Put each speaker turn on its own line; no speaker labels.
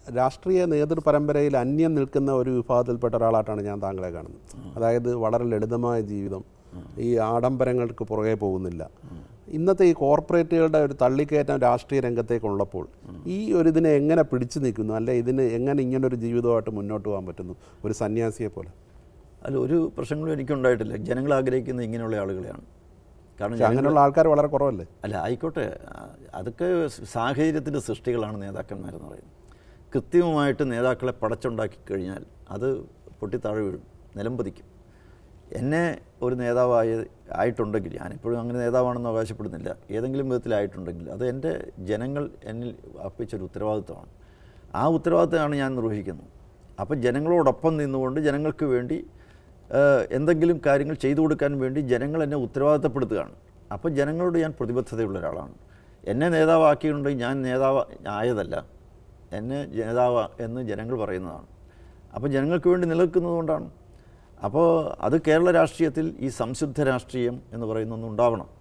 രാഷ്ട്രീയ നേതൃപരമ്പരയിൽ അന്യം നിൽക്കുന്ന ഒരു വിഭാഗത്തിൽപ്പെട്ട ഒരാളായിട്ടാണ് ഞാൻ താങ്കളെ കാണുന്നത് അതായത് വളരെ ലളിതമായ ജീവിതം ഈ ആഡംബരങ്ങൾക്ക് പുറകെ പോകുന്നില്ല ഇന്നത്തെ ഈ കോർപ്പറേറ്റുകളുടെ ഒരു തള്ളിക്കയറ്റം രാഷ്ട്രീയ രംഗത്തേക്കുള്ളപ്പോൾ ഈ ഒരു ഇതിനെ എങ്ങനെ പിടിച്ചു നിൽക്കുന്നു അല്ലെ ഇതിന് എങ്ങനെ ഇങ്ങനൊരു ജീവിതമായിട്ട് മുന്നോട്ട് പോകാൻ പറ്റുന്നു ഒരു സന്യാസിയെ പോലെ
അല്ല ഒരു പ്രശ്നങ്ങളും എനിക്കുണ്ടായിട്ടില്ല ജനങ്ങൾ ആഗ്രഹിക്കുന്ന ഇങ്ങനെയുള്ള ആളുകളെയാണ് കാരണം
പക്ഷെ അങ്ങനെയുള്ള ആൾക്കാർ വളരെ കുറവല്ലേ
അല്ല ആയിക്കോട്ടെ ആ, അതൊക്കെ സാഹചര്യത്തിൻ്റെ സൃഷ്ടികളാണ് നേതാക്കന്മാരെന്ന് പറയുന്നത് കൃത്യമായിട്ട് നേതാക്കളെ പടച്ചുണ്ടാക്കി കഴിഞ്ഞാൽ അത് പൊട്ടിത്താഴെ വീഴും നിലംപതിക്കും എന്നെ ഒരു നേതാവായി ആയിട്ടുണ്ടെങ്കിൽ ഞാനിപ്പോഴും അങ്ങനെ നേതാവാണെന്ന് അവകാശപ്പെടുന്നില്ല ഏതെങ്കിലും വിധത്തിലായിട്ടുണ്ടെങ്കിൽ അത് എൻ്റെ ജനങ്ങൾ എന്നിൽ അർപ്പിച്ചൊരു ഉത്തരവാദിത്വമാണ് ആ ഉത്തരവാദിത്തമാണ് ഞാൻ നിർവഹിക്കുന്നത് അപ്പം ജനങ്ങളോടൊപ്പം നിന്നുകൊണ്ട് ജനങ്ങൾക്ക് വേണ്ടി ഏഹ്, എന്തെങ്കിലും കാര്യങ്ങൾ ചെയ്തു കൊടുക്കാൻ വേണ്ടി ജനങ്ങൾ എന്നെ ഉത്തരവാദിത്തപ്പെടുത്തുകയാണ് അപ്പോൾ ജനങ്ങളോട് ഞാൻ പ്രതിബദ്ധതയുള്ള ഒരാളാണ് എന്നെ നേതാവാക്കിയിട്ടുണ്ടെങ്കിൽ ഞാൻ നേതാവ് ആയതല്ല എന്നെ നേതാവ് എന്ന് ജനങ്ങൾ പറയുന്നതാണ് അപ്പോൾ ജനങ്ങൾക്ക് വേണ്ടി നിലനിൽക്കുന്നത് കൊണ്ടാണ് അപ്പോൾ അത് കേരള രാഷ്ട്രീയത്തിൽ ഈ സംശുദ്ധ രാഷ്ട്രീയം എന്ന് പറയുന്ന ഒന്ന് ഉണ്ടാവണം